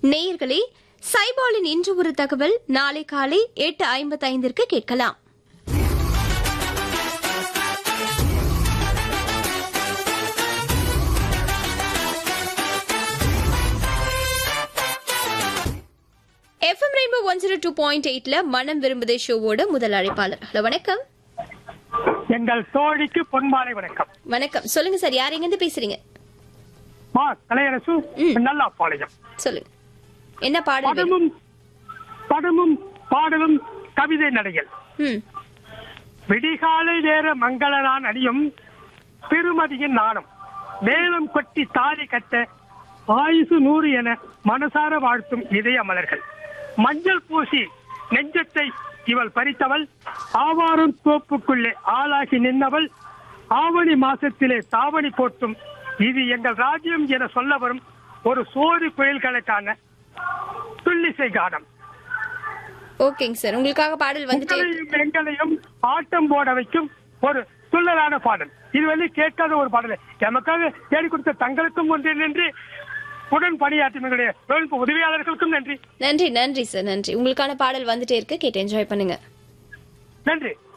நேயர்களே சைபாலின் இன்று ஒரு தகவல் நாளை காலை எட்டு ஐம்பத்தைந்திற்கு கேட்கலாம் FM Rainbow one zero two point எயிட்ல மனம் விரும்புதே ஷோவோட முதல் அழைப்பாளர் ஹலோ வணக்கம் எங்கள் தோழிக்கு பொன்மாலை வணக்கம் வணக்கம் சொல்லுங்க சார் யார் எங்கிருந்து பேசுறீங்க மா கலையரசு ம். நல்லா பாளையம் சொல்லுங்க என்ன பாடல் வேணும்? படமும் படமும் பாடலும் கவிதை நடைகள் ம் விடிகாலை நேர மங்களனான் அணியும் திருமதியின் நாணம் மேலும் கொட்டி தாலி கட்ட ஆயுசு நூறு என மனசார வாழ்த்தும் இதய மலர்கள் மஞ்சள் பூசி நெஞ்சத்தை இவள் பறித்தவள் ஆவாரம் தோப்புக்குள்ளே ஆளாகி நின்னவள் ஆவணி மாசத்திலே தாவணி போட்டும் இது எங்கள் ராஜ்யம் என சொல்ல வரும் ஒரு சோதி புயல்களுக்கான துள்ளிசை கானம் ஓகேங்க சார் உங்களுக்காக பாடல் வந்துட்டே இருக்கு. உங்களையும் எங்களையும் ஆட்டம் போட வைக்கும் ஒரு துள்ளலான பாடல் இது வந்து கேட்காத ஒரு பாடல் எமக்காக தேடி கொடுத்த தங்களுக்கும் ஒன்று நன்றி உடன் பணியாற்றும் எங்களுடைய தொழில்நுட்ப உதவியாளர்களுக்கும் நன்றி நன்றி நன்றி சார் நன்றி உங்களுக்கான பாடல் வந்துட்டே இருக்கு கேட்டு என்ஜாய் பண்ணுங்க நன்றி